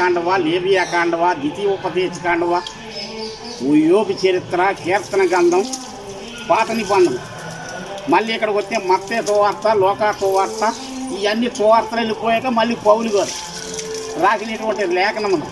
కాండవా లేవియా కాండవా ద్వితీయోపదేశ కాండవా యోగి చరిత్ర కీర్తన గంధం పాత నిబంధన మళ్ళీ ఇక్కడికి వస్తే మత్తే సువార్త లోకా సువార్త ఇవన్నీ సువార్తలు వెళ్ళిపోయాక మళ్ళీ పౌలు గారు రాసినటువంటి లేఖనములు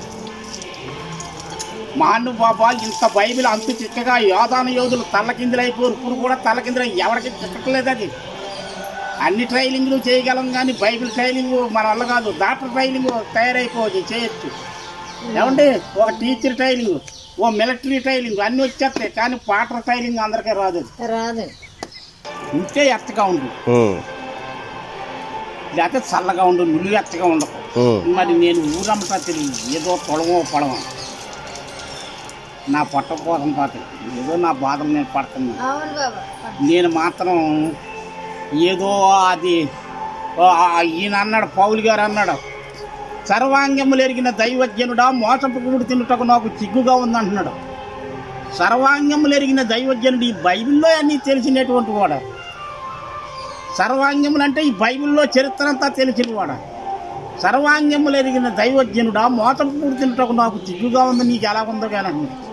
మహానుబాబా ఇంత బైబిల్ అంతు చిక్కగా యోధాన యోధులు తల్లకిందులైపోయారు ఇప్పుడు కూడా తల్లకిందులు ఎవరికి చిక్కట్లేదు అది అన్ని ట్రైలింగ్లు చేయగలం కానీ బైబిల్ ట్రైలింగ్ మన వల్ల కాదు డాక్టర్ ట్రైలింగ్ తయారైపోవచ్చు చేయొచ్చు ఏమండి ఒక టీచర్ ట్రైలింగ్ ఓ మిలిటరీ ట్రైలింగ్ అన్నీ వచ్చేస్తాయి కానీ పాటర్ ట్రైలింగ్ అందరికీ రాదు రాదు ఉంటే ఎత్తగా ఉండు ఉమ్, లేకపోతే చల్లగా ఉండు నువ్వు ఎత్తగా ఉండకు ఉమ్, మరి నేను ఊరంతా తెలియదు ఏదో పొడవో పొడవ నా పొట్ట కోసం పాతి ఏదో నా బాధలు నేను పడుతున్నాను అవును బాబా నేను మాత్రం ఏదో అది ఆ, ఈయన అన్నాడు పౌలు గారు అన్నాడు సర్వాంగములు ఎరిగిన దైవజ్ఞనుడా మోసపు కూడి తినుటకు నాకు చిగ్గుగా ఉందంటున్నాడు సర్వాంగములు ఎరిగిన దైవజ్ఞనుడు ఈ బైబిల్లో అన్నీ తెలిసినటువంటి వాడు సర్వాంగములు అంటే ఈ బైబిల్లో చరిత్ర అంతా తెలిసిన వాడు సర్వాంగములు ఎరిగిన దైవజ్ఞనుడా మోసపు కూడి తినుటకు నాకు చిగ్గుగా ఉంది నీకు ఎలా ఉందో కానీ అంటున్నాడు